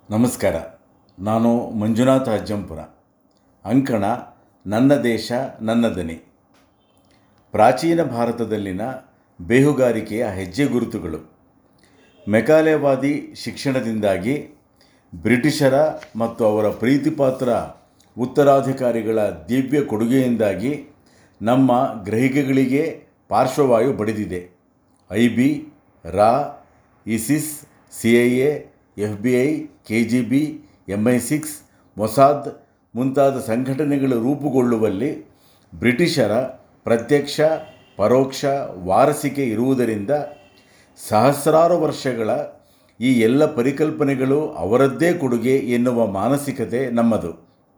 ನಮಸ್ಕಾರ ನಾನು ಮಂಜುನಾಥ ಅಜ್ಜಂಪುರ ಅಂಕಣ ನನ್ನ ದೇಶ ನನ್ನ ದನಿ ಪ್ರಾಚೀನ ಭಾರತದಲ್ಲಿನ ಬೇಹುಗಾರಿಕೆಯ ಹೆಜ್ಜೆ ಗುರುತುಗಳು ಮೆಕಾಲೆವಾದಿ ಶಿಕ್ಷಣದಿಂದಾಗಿ ಬ್ರಿಟಿಷರ ಮತ್ತು ಅವರ ಪ್ರೀತಿಪಾತ್ರ ಉತ್ತರಾಧಿಕಾರಿಗಳ ದಿವ್ಯ ಕೊಡುಗೆಯಿಂದಾಗಿ ನಮ್ಮ ಗ್ರಹಿಕೆಗಳಿಗೆ ಪಾರ್ಶ್ವವಾಯು ಬಡಿದಿದೆ ಐ ಬಿ ರಾ ISIS C I A F B I K G B M I six Mossad ಮುಂತಾದ ಸಂಘಟನೆಗಳು ರೂಪುಗೊಳ್ಳುವಲ್ಲಿ ಬ್ರಿಟಿಷರ ಪ್ರತ್ಯಕ್ಷ ಪರೋಕ್ಷ ವಾರಸಿಕೆ ಇರುವುದರಿಂದ ಸಹಸ್ರಾರು ವರ್ಷಗಳ ಈ ಎಲ್ಲ ಪರಿಕಲ್ಪನೆಗಳು ಅವರದ್ದೇ ಕೊಡುಗೆ ಎನ್ನುವ ಮಾನಸಿಕತೆ ನಮ್ಮದು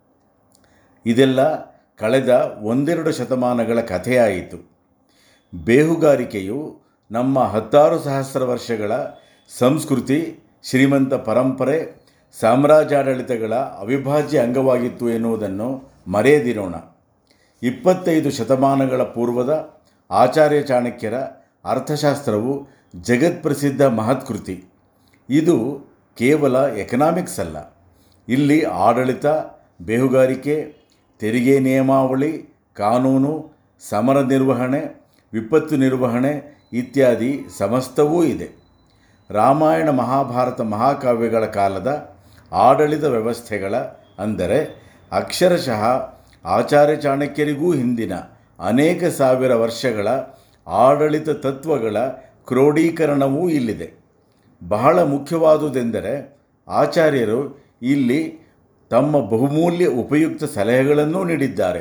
ಇದೆಲ್ಲ ಕಳೆದ ಒಂದೆರಡು ಶತಮಾನಗಳ ಕಥೆಯಾಯಿತು ಬೇಹುಗಾರಿಕೆಯು ನಮ್ಮ ಹತ್ತಾರು ಸಹಸ್ರ ವರ್ಷಗಳ ಸಂಸ್ಕೃತಿ ಶ್ರೀಮಂತ ಪರಂಪರೆ ಸಾಮ್ರಾಜ್ಯಾಡಳಿತಗಳ ಅವಿಭಾಜ್ಯ ಅಂಗವಾಗಿತ್ತು ಎನ್ನುವುದನ್ನು ಮರೆಯದಿರೋಣ ಇಪ್ಪತ್ತೈದು ಶತಮಾನಗಳ ಪೂರ್ವದ ಆಚಾರ್ಯ ಚಾಣಕ್ಯರ ಅರ್ಥಶಾಸ್ತ್ರವು ಜಗತ್ಪ್ರಸಿದ್ಧ ಮಹತ್ಕೃತಿ ಇದು ಕೇವಲ ಎಕನಾಮಿಕ್ಸ್ ಅಲ್ಲ ಇಲ್ಲಿ ಆಡಳಿತ ಬೇಹುಗಾರಿಕೆ ತೆರಿಗೆ ನಿಯಮಾವಳಿ ಕಾನೂನು ಸಮರ ನಿರ್ವಹಣೆ ವಿಪತ್ತು ನಿರ್ವಹಣೆ ಇತ್ಯಾದಿ ಸಮಸ್ತವೂ ಇದೆ ರಾಮಾಯಣ ಮಹಾಭಾರತ ಮಹಾಕಾವ್ಯಗಳ ಕಾಲದ ಆಡಳಿತ ವ್ಯವಸ್ಥೆಗಳ ಅಂದರೆ ಅಕ್ಷರಶಃ ಆಚಾರ್ಯ ಚಾಣಕ್ಯರಿಗೂ ಹಿಂದಿನ ಅನೇಕ ಸಾವಿರ ವರ್ಷಗಳ ಆಡಳಿತ ತತ್ವಗಳ ಕ್ರೋಢೀಕರಣವೂ ಇಲ್ಲಿದೆ ಬಹಳ ಮುಖ್ಯವಾದುದೆಂದರೆ ಆಚಾರ್ಯರು ಇಲ್ಲಿ ತಮ್ಮ ಬಹುಮೂಲ್ಯ ಉಪಯುಕ್ತ ಸಲಹೆಗಳನ್ನೂ ನೀಡಿದ್ದಾರೆ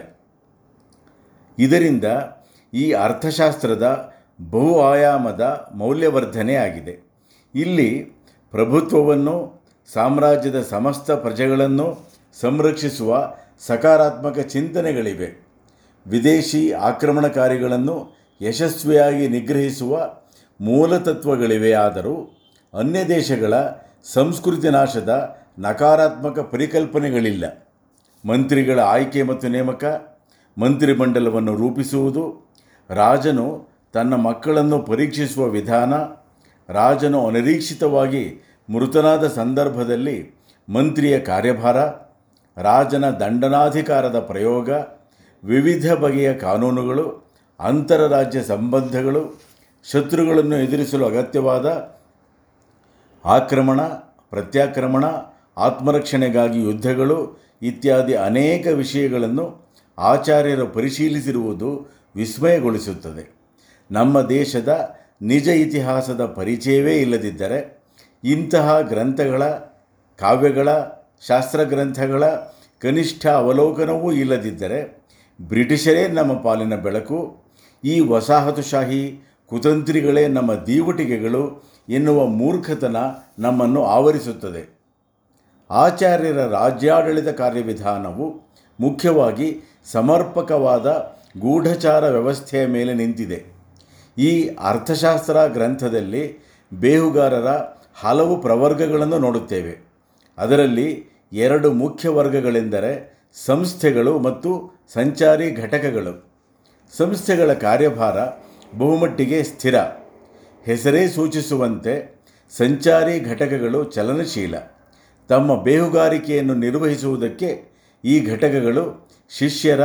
ಇದರಿಂದ ಈ ಅರ್ಥಶಾಸ್ತ್ರದ ಬಹು ಆಯಾಮದ ಮೌಲ್ಯವರ್ಧನೆ ಆಗಿದೆ ಇಲ್ಲಿ ಪ್ರಭುತ್ವವನ್ನು ಸಾಮ್ರಾಜ್ಯದ ಸಮಸ್ತ ಪ್ರಜೆಗಳನ್ನು ಸಂರಕ್ಷಿಸುವ ಸಕಾರಾತ್ಮಕ ಚಿಂತನೆಗಳಿವೆ ವಿದೇಶಿ ಆಕ್ರಮಣಕಾರಿಗಳನ್ನು ಯಶಸ್ವಿಯಾಗಿ ನಿಗ್ರಹಿಸುವ ಮೂಲತತ್ವಗಳಿವೆ ಆದರೂ ಅನ್ಯ ದೇಶಗಳ ಸಂಸ್ಕೃತಿ ನಾಶದ ನಕಾರಾತ್ಮಕ ಪರಿಕಲ್ಪನೆಗಳಿಲ್ಲ ಮಂತ್ರಿಗಳ ಆಯ್ಕೆ ಮತ್ತು ನೇಮಕ ಮಂತ್ರಿಮಂಡಲವನ್ನು ರೂಪಿಸುವುದು ರಾಜನು ತನ್ನ ಮಕ್ಕಳನ್ನು ಪರೀಕ್ಷಿಸುವ ವಿಧಾನ ರಾಜನು ಅನಿರೀಕ್ಷಿತವಾಗಿ ಮೃತನಾದ ಸಂದರ್ಭದಲ್ಲಿ ಮಂತ್ರಿಯ ಕಾರ್ಯಭಾರ ರಾಜನ ದಂಡನಾಧಿಕಾರದ ಪ್ರಯೋಗ ವಿವಿಧ ಬಗೆಯ ಕಾನೂನುಗಳು ಅಂತರರಾಜ್ಯ ಸಂಬಂಧಗಳು ಶತ್ರುಗಳನ್ನು ಎದುರಿಸಲು ಅಗತ್ಯವಾದ ಆಕ್ರಮಣ ಪ್ರತ್ಯಾಕ್ರಮಣ ಆತ್ಮರಕ್ಷಣೆಗಾಗಿ ಯುದ್ಧಗಳು ಇತ್ಯಾದಿ ಅನೇಕ ವಿಷಯಗಳನ್ನು ಆಚಾರ್ಯರು ಪರಿಶೀಲಿಸಿರುವುದು ವಿಸ್ಮಯಗೊಳಿಸುತ್ತದೆ ನಮ್ಮ ದೇಶದ ನಿಜ ಇತಿಹಾಸದ ಪರಿಚಯವೇ ಇಲ್ಲದಿದ್ದರೆ ಇಂತಹ ಗ್ರಂಥಗಳ ಕಾವ್ಯಗಳ ಶಾಸ್ತ್ರಗ್ರಂಥಗಳ ಕನಿಷ್ಠ ಅವಲೋಕನವೂ ಇಲ್ಲದಿದ್ದರೆ ಬ್ರಿಟಿಷರೇ ನಮ್ಮ ಪಾಲಿನ ಬೆಳಕು ಈ ವಸಾಹತುಶಾಹಿ ಕುತಂತ್ರಿಗಳೇ ನಮ್ಮ ದೀವಟಿಗೆಗಳು ಎನ್ನುವ ಮೂರ್ಖತನ ನಮ್ಮನ್ನು ಆವರಿಸುತ್ತದೆ ಆಚಾರ್ಯರ ರಾಜ್ಯಾಡಳಿತ ಕಾರ್ಯವಿಧಾನವು ಮುಖ್ಯವಾಗಿ ಸಮರ್ಪಕವಾದ ಗೂಢಚಾರ ವ್ಯವಸ್ಥೆಯ ಮೇಲೆ ನಿಂತಿದೆ ಈ ಅರ್ಥಶಾಸ್ತ್ರ ಗ್ರಂಥದಲ್ಲಿ ಬೇಹುಗಾರರ ಹಲವು ಪ್ರವರ್ಗಗಳನ್ನು ನೋಡುತ್ತೇವೆ ಅದರಲ್ಲಿ ಎರಡು ಮುಖ್ಯ ವರ್ಗಗಳೆಂದರೆ ಸಂಸ್ಥೆಗಳು ಮತ್ತು ಸಂಚಾರಿ ಘಟಕಗಳು ಸಂಸ್ಥೆಗಳ ಕಾರ್ಯಭಾರ ಬಹುಮಟ್ಟಿಗೆ ಸ್ಥಿರ ಹೆಸರೇ ಸೂಚಿಸುವಂತೆ ಸಂಚಾರಿ ಘಟಕಗಳು ಚಲನಶೀಲ ತಮ್ಮ ಬೇಹುಗಾರಿಕೆಯನ್ನು ನಿರ್ವಹಿಸುವುದಕ್ಕೆ ಈ ಘಟಕಗಳು ಶಿಷ್ಯರ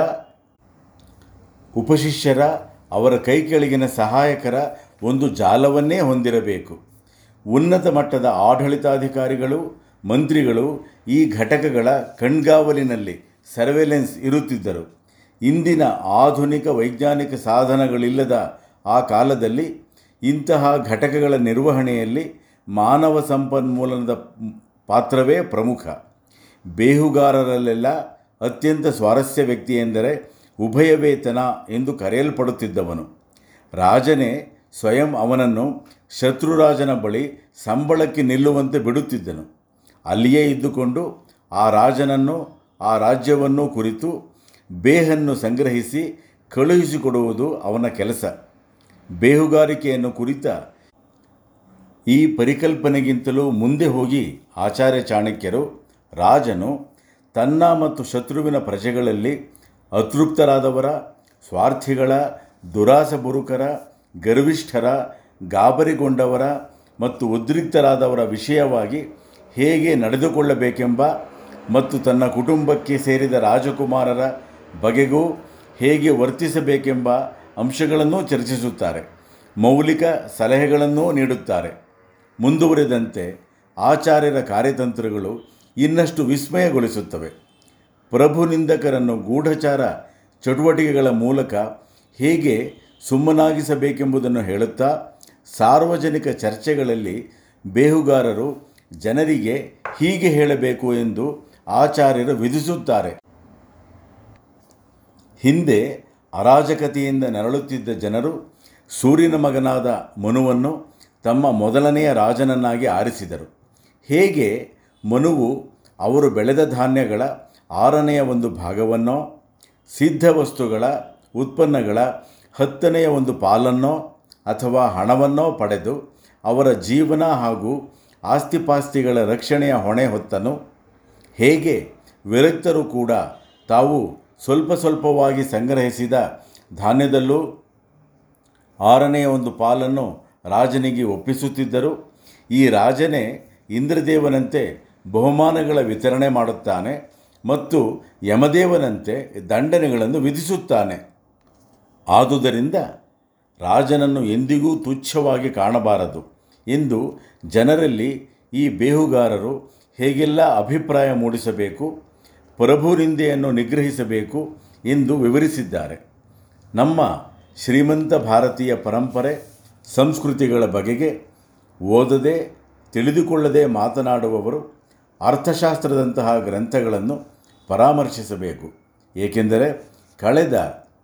ಉಪಶಿಷ್ಯರ ಅವರ ಕೈಕೆಳಗಿನ ಸಹಾಯಕರ ಒಂದು ಜಾಲವನ್ನೇ ಹೊಂದಿರಬೇಕು ಉನ್ನತ ಮಟ್ಟದ ಆಡಳಿತಾಧಿಕಾರಿಗಳು ಮಂತ್ರಿಗಳು ಈ ಘಟಕಗಳ ಕಣ್ಗಾವಲಿನಲ್ಲಿ ಸರ್ವೆಲೆನ್ಸ್ ಇರುತ್ತಿದ್ದರು ಇಂದಿನ ಆಧುನಿಕ ವೈಜ್ಞಾನಿಕ ಸಾಧನಗಳಿಲ್ಲದ ಆ ಕಾಲದಲ್ಲಿ ಇಂತಹ ಘಟಕಗಳ ನಿರ್ವಹಣೆಯಲ್ಲಿ ಮಾನವ ಸಂಪನ್ಮೂಲದ ಪಾತ್ರವೇ ಪ್ರಮುಖ ಬೇಹುಗಾರರಲ್ಲೆಲ್ಲ ಅತ್ಯಂತ ಸ್ವಾರಸ್ಯ ವ್ಯಕ್ತಿ ಎಂದರೆ ಉಭಯ ವೇತನ ಎಂದು ಕರೆಯಲ್ಪಡುತ್ತಿದ್ದವನು ರಾಜನೇ ಸ್ವಯಂ ಅವನನ್ನು ಶತ್ರುರಾಜನ ಬಳಿ ಸಂಬಳಕ್ಕೆ ನಿಲ್ಲುವಂತೆ ಬಿಡುತ್ತಿದ್ದನು ಅಲ್ಲಿಯೇ ಇದ್ದುಕೊಂಡು ಆ ರಾಜನನ್ನು ಆ ರಾಜ್ಯವನ್ನು ಕುರಿತು ಬೇಹನ್ನು ಸಂಗ್ರಹಿಸಿ ಕಳುಹಿಸಿಕೊಡುವುದು ಅವನ ಕೆಲಸ ಬೇಹುಗಾರಿಕೆಯನ್ನು ಕುರಿತ ಈ ಪರಿಕಲ್ಪನೆಗಿಂತಲೂ ಮುಂದೆ ಹೋಗಿ ಆಚಾರ್ಯ ಚಾಣಕ್ಯರು ರಾಜನು ತನ್ನ ಮತ್ತು ಶತ್ರುವಿನ ಪ್ರಜೆಗಳಲ್ಲಿ ಅತೃಪ್ತರಾದವರ ಸ್ವಾರ್ಥಿಗಳ ದುರಾಸಬುರುಕರ ಗರ್ವಿಷ್ಠರ ಗಾಬರಿಗೊಂಡವರ ಮತ್ತು ಉದ್ರಿಕ್ತರಾದವರ ವಿಷಯವಾಗಿ ಹೇಗೆ ನಡೆದುಕೊಳ್ಳಬೇಕೆಂಬ ಮತ್ತು ತನ್ನ ಕುಟುಂಬಕ್ಕೆ ಸೇರಿದ ರಾಜಕುಮಾರರ ಬಗೆಗೂ ಹೇಗೆ ವರ್ತಿಸಬೇಕೆಂಬ ಅಂಶಗಳನ್ನೂ ಚರ್ಚಿಸುತ್ತಾರೆ ಮೌಲಿಕ ಸಲಹೆಗಳನ್ನೂ ನೀಡುತ್ತಾರೆ ಮುಂದುವರೆದಂತೆ ಆಚಾರ್ಯರ ಕಾರ್ಯತಂತ್ರಗಳು ಇನ್ನಷ್ಟು ವಿಸ್ಮಯಗೊಳಿಸುತ್ತವೆ ಪ್ರಭು ನಿಂದಕರನ್ನು ಗೂಢಚಾರ ಚಟುವಟಿಕೆಗಳ ಮೂಲಕ ಹೇಗೆ ಸುಮ್ಮನಾಗಿಸಬೇಕೆಂಬುದನ್ನು ಹೇಳುತ್ತಾ ಸಾರ್ವಜನಿಕ ಚರ್ಚೆಗಳಲ್ಲಿ ಬೇಹುಗಾರರು ಜನರಿಗೆ ಹೀಗೆ ಹೇಳಬೇಕು ಎಂದು ಆಚಾರ್ಯರು ವಿಧಿಸುತ್ತಾರೆ ಹಿಂದೆ ಅರಾಜಕತೆಯಿಂದ ನರಳುತ್ತಿದ್ದ ಜನರು ಸೂರ್ಯನ ಮಗನಾದ ಮನುವನ್ನು ತಮ್ಮ ಮೊದಲನೆಯ ರಾಜನನ್ನಾಗಿ ಆರಿಸಿದರು ಹೇಗೆ ಮನುವು ಅವರು ಬೆಳೆದ ಧಾನ್ಯಗಳ ಆರನೆಯ ಒಂದು ಭಾಗವನ್ನೋ ಸಿದ್ಧ ವಸ್ತುಗಳ ಉತ್ಪನ್ನಗಳ ಹತ್ತನೆಯ ಒಂದು ಪಾಲನ್ನೋ ಅಥವಾ ಹಣವನ್ನೋ ಪಡೆದು ಅವರ ಜೀವನ ಹಾಗೂ ಆಸ್ತಿಪಾಸ್ತಿಗಳ ರಕ್ಷಣೆಯ ಹೊಣೆ ಹೊತ್ತನು ಹೇಗೆ ವಿರಕ್ತರು ಕೂಡ ತಾವು ಸ್ವಲ್ಪ ಸ್ವಲ್ಪವಾಗಿ ಸಂಗ್ರಹಿಸಿದ ಧಾನ್ಯದಲ್ಲೂ ಆರನೆಯ ಒಂದು ಪಾಲನ್ನು ರಾಜನಿಗೆ ಒಪ್ಪಿಸುತ್ತಿದ್ದರು ಈ ರಾಜನೇ ಇಂದ್ರದೇವನಂತೆ ಬಹುಮಾನಗಳ ವಿತರಣೆ ಮಾಡುತ್ತಾನೆ ಮತ್ತು ಯಮದೇವನಂತೆ ದಂಡನೆಗಳನ್ನು ವಿಧಿಸುತ್ತಾನೆ ಆದುದರಿಂದ ರಾಜನನ್ನು ಎಂದಿಗೂ ತುಚ್ಛವಾಗಿ ಕಾಣಬಾರದು ಎಂದು ಜನರಲ್ಲಿ ಈ ಬೇಹುಗಾರರು ಹೇಗೆಲ್ಲ ಅಭಿಪ್ರಾಯ ಮೂಡಿಸಬೇಕು ಪ್ರಭುನಿಂದೆಯನ್ನು ನಿಗ್ರಹಿಸಬೇಕು ಎಂದು ವಿವರಿಸಿದ್ದಾರೆ ನಮ್ಮ ಶ್ರೀಮಂತ ಭಾರತೀಯ ಪರಂಪರೆ ಸಂಸ್ಕೃತಿಗಳ ಬಗೆಗೆ ಓದದೆ ತಿಳಿದುಕೊಳ್ಳದೆ ಮಾತನಾಡುವವರು ಅರ್ಥಶಾಸ್ತ್ರದಂತಹ ಗ್ರಂಥಗಳನ್ನು ಪರಾಮರ್ಶಿಸಬೇಕು ಏಕೆಂದರೆ ಕಳೆದ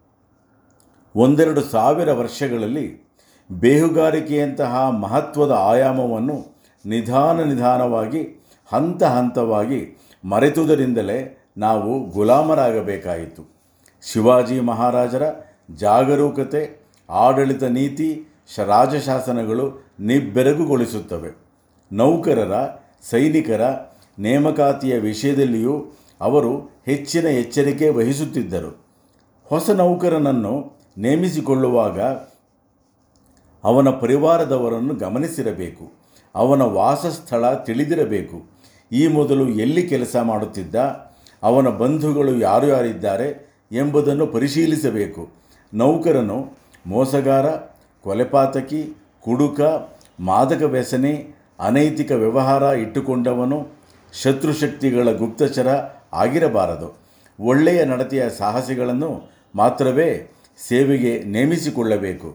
ಒಂದೆರಡು ಸಾವಿರ ವರ್ಷಗಳಲ್ಲಿ ಬೇಹುಗಾರಿಕೆಯಂತಹ ಮಹತ್ವದ ಆಯಾಮವನ್ನು ನಿಧಾನ ನಿಧಾನವಾಗಿ ಹಂತ ಹಂತವಾಗಿ ಮರೆತುದರಿಂದಲೇ ನಾವು ಗುಲಾಮರಾಗಬೇಕಾಯಿತು ಶಿವಾಜಿ ಮಹಾರಾಜರ ಜಾಗರೂಕತೆ ಆಡಳಿತ ನೀತಿ ಶ ರಾಜಶಾಸನಗಳು ನಿಬ್ಬೆರಗುಗೊಳಿಸುತ್ತವೆ ನೌಕರರ ಸೈನಿಕರ ನೇಮಕಾತಿಯ ವಿಷಯದಲ್ಲಿಯೂ ಅವರು ಹೆಚ್ಚಿನ ಎಚ್ಚರಿಕೆ ವಹಿಸುತ್ತಿದ್ದರು ಹೊಸ ನೌಕರನನ್ನು ನೇಮಿಸಿಕೊಳ್ಳುವಾಗ ಅವನ ಪರಿವಾರದವರನ್ನು ಗಮನಿಸಿರಬೇಕು ಅವನ ವಾಸಸ್ಥಳ ತಿಳಿದಿರಬೇಕು ಈ ಮೊದಲು ಎಲ್ಲಿ ಕೆಲಸ ಮಾಡುತ್ತಿದ್ದ ಅವನ ಬಂಧುಗಳು ಯಾರು ಯಾರಿದ್ದಾರೆ ಎಂಬುದನ್ನು ಪರಿಶೀಲಿಸಬೇಕು ನೌಕರನು ಮೋಸಗಾರ ಕೊಲೆಪಾತಕಿ ಕುಡುಕ ಮಾದಕ ವ್ಯಸನಿ ಅನೈತಿಕ ವ್ಯವಹಾರ ಇಟ್ಟುಕೊಂಡವನು ಶತ್ರುಶಕ್ತಿಗಳ ಗುಪ್ತಚರ ಆಗಿರಬಾರದು ಒಳ್ಳೆಯ ನಡತೆಯ ಸಾಹಸಿಗಳನ್ನು ಮಾತ್ರವೇ ಸೇವೆಗೆ ನೇಮಿಸಿಕೊಳ್ಳಬೇಕು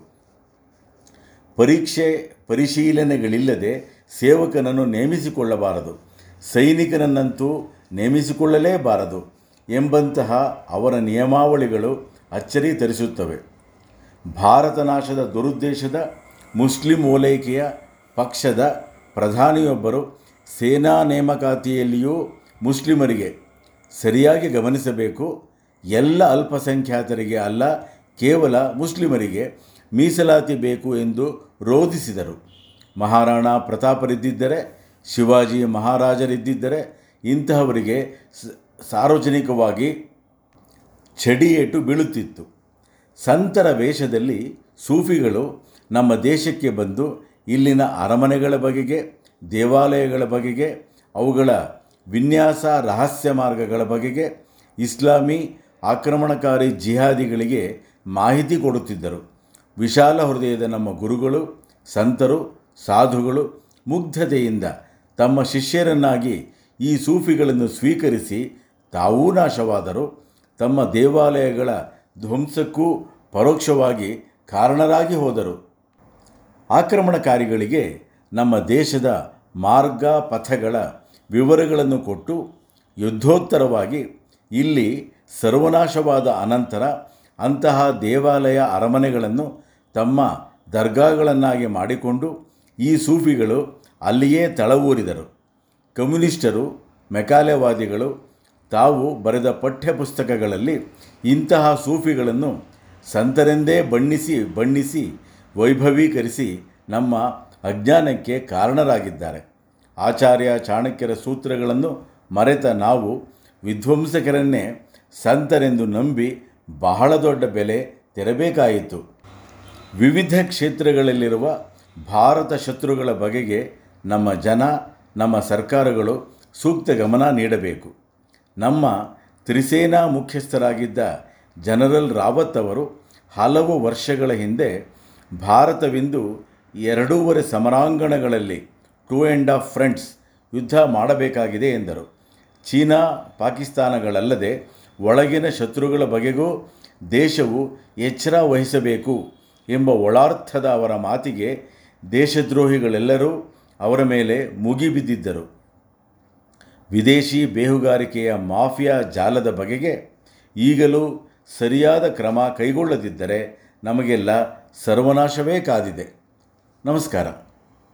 ಪರೀಕ್ಷೆ ಪರಿಶೀಲನೆಗಳಿಲ್ಲದೆ ಸೇವಕನನ್ನು ನೇಮಿಸಿಕೊಳ್ಳಬಾರದು ಸೈನಿಕನನ್ನಂತೂ ನೇಮಿಸಿಕೊಳ್ಳಲೇಬಾರದು ಎಂಬಂತಹ ಅವರ ನಿಯಮಾವಳಿಗಳು ಅಚ್ಚರಿ ತರಿಸುತ್ತವೆ ಭಾರತ ನಾಶದ ದುರುದ್ದೇಶದ ಮುಸ್ಲಿಂ ಓಲೈಕೆಯ ಪಕ್ಷದ ಪ್ರಧಾನಿಯೊಬ್ಬರು ಸೇನಾ ನೇಮಕಾತಿಯಲ್ಲಿಯೂ ಮುಸ್ಲಿಮರಿಗೆ ಸರಿಯಾಗಿ ಗಮನಿಸಬೇಕು ಎಲ್ಲ ಅಲ್ಪಸಂಖ್ಯಾತರಿಗೆ ಅಲ್ಲ ಕೇವಲ ಮುಸ್ಲಿಮರಿಗೆ ಮೀಸಲಾತಿ ಬೇಕು ಎಂದು ರೋಧಿಸಿದರು ಮಹಾರಾಣಾ ಪ್ರತಾಪರಿದ್ದಿದ್ದರೆ ಶಿವಾಜಿ ಮಹಾರಾಜರಿದ್ದಿದ್ದರೆ ಇಂತಹವರಿಗೆ ಸ- ಸಾರ್ವಜನಿಕವಾಗಿ ಚಡಿಯೇಟು ಬೀಳುತ್ತಿತ್ತು ಸಂತರ ವೇಷದಲ್ಲಿ ಸೂಫಿಗಳು ನಮ್ಮ ದೇಶಕ್ಕೆ ಬಂದು ಇಲ್ಲಿನ ಅರಮನೆಗಳ ಬಗೆಗೆ ದೇವಾಲಯಗಳ ಬಗೆಗೆ ಅವುಗಳ ವಿನ್ಯಾಸ ರಹಸ್ಯ ಮಾರ್ಗಗಳ ಬಗೆಗೆ ಇಸ್ಲಾಮಿ ಆಕ್ರಮಣಕಾರಿ ಜಿಹಾದಿಗಳಿಗೆ ಮಾಹಿತಿ ಕೊಡುತ್ತಿದ್ದರು ವಿಶಾಲ ಹೃದಯದ ನಮ್ಮ ಗುರುಗಳು ಸಂತರು ಸಾಧುಗಳು ಮುಗ್ಧತೆಯಿಂದ ತಮ್ಮ ಶಿಷ್ಯರನ್ನಾಗಿ ಈ ಸೂಫಿಗಳನ್ನು ಸ್ವೀಕರಿಸಿ ತಾವೂ ನಾಶವಾದರು ತಮ್ಮ ದೇವಾಲಯಗಳ ಧ್ವಂಸಕ್ಕೂ ಪರೋಕ್ಷವಾಗಿ ಕಾರಣರಾಗಿ ಹೋದರು ಆಕ್ರಮಣಕಾರಿಗಳಿಗೆ ನಮ್ಮ ದೇಶದ ಮಾರ್ಗ ಪಥಗಳ ವಿವರಗಳನ್ನು ಕೊಟ್ಟು ಯುದ್ಧೋತ್ತರವಾಗಿ ಇಲ್ಲಿ ಸರ್ವನಾಶವಾದ ಅನಂತರ ಅಂತಹ ದೇವಾಲಯ ಅರಮನೆಗಳನ್ನು ತಮ್ಮ ದರ್ಗಾಗಳನ್ನಾಗಿ ಮಾಡಿಕೊಂಡು ಈ ಸೂಫಿಗಳು ಅಲ್ಲಿಯೇ ತಳವೂರಿದರು ಕಮ್ಯುನಿಸ್ಟರು ಮೆಕಾಲೆವಾದಿಗಳು ತಾವು ಬರೆದ ಪಠ್ಯಪುಸ್ತಕಗಳಲ್ಲಿ ಇಂತಹ ಸೂಫಿಗಳನ್ನು ಸಂತರೆಂದೇ ಬಣ್ಣಿಸಿ ಬಣ್ಣಿಸಿ ವೈಭವೀಕರಿಸಿ ನಮ್ಮ ಅಜ್ಞಾನಕ್ಕೆ ಕಾರಣರಾಗಿದ್ದಾರೆ ಆಚಾರ್ಯ ಚಾಣಕ್ಯರ ಸೂತ್ರಗಳನ್ನು ಮರೆತ ನಾವು ವಿಧ್ವಂಸಕರನ್ನೇ ಸಂತರೆಂದು ನಂಬಿ ಬಹಳ ದೊಡ್ಡ ಬೆಲೆ ತೆರಬೇಕಾಯಿತು ವಿವಿಧ ಕ್ಷೇತ್ರಗಳಲ್ಲಿರುವ ಭಾರತ ಶತ್ರುಗಳ ಬಗೆಗೆ ನಮ್ಮ ಜನ ನಮ್ಮ ಸರ್ಕಾರಗಳು ಸೂಕ್ತ ಗಮನ ನೀಡಬೇಕು ನಮ್ಮ ತ್ರಿಸೇನಾ ಮುಖ್ಯಸ್ಥರಾಗಿದ್ದ ಜನರಲ್ ರಾವತ್ ಅವರು ಹಲವು ವರ್ಷಗಳ ಹಿಂದೆ ಭಾರತವಿಂದು ಎರಡೂವರೆ ಸಮರಾಂಗಣಗಳಲ್ಲಿ ಟೂ ಆ್ಯಂಡ್ ಆಫ್ ಫ್ರಂಟ್ಸ್ ಯುದ್ಧ ಮಾಡಬೇಕಾಗಿದೆ ಎಂದರು ಚೀನಾ ಪಾಕಿಸ್ತಾನಗಳಲ್ಲದೆ ಒಳಗಿನ ಶತ್ರುಗಳ ಬಗೆಗೂ ದೇಶವು ಎಚ್ಚರ ವಹಿಸಬೇಕು ಎಂಬ ಒಳಾರ್ಥದ ಅವರ ಮಾತಿಗೆ ದೇಶದ್ರೋಹಿಗಳೆಲ್ಲರೂ ಅವರ ಮೇಲೆ ಮುಗಿಬಿದ್ದಿದ್ದರು ವಿದೇಶಿ ಬೇಹುಗಾರಿಕೆಯ ಮಾಫಿಯಾ ಜಾಲದ ಬಗೆಗೆ ಈಗಲೂ ಸರಿಯಾದ ಕ್ರಮ ಕೈಗೊಳ್ಳದಿದ್ದರೆ ನಮಗೆಲ್ಲ ಸರ್ವನಾಶವೇ ಕಾದಿದೆ ನಮಸ್ಕಾರ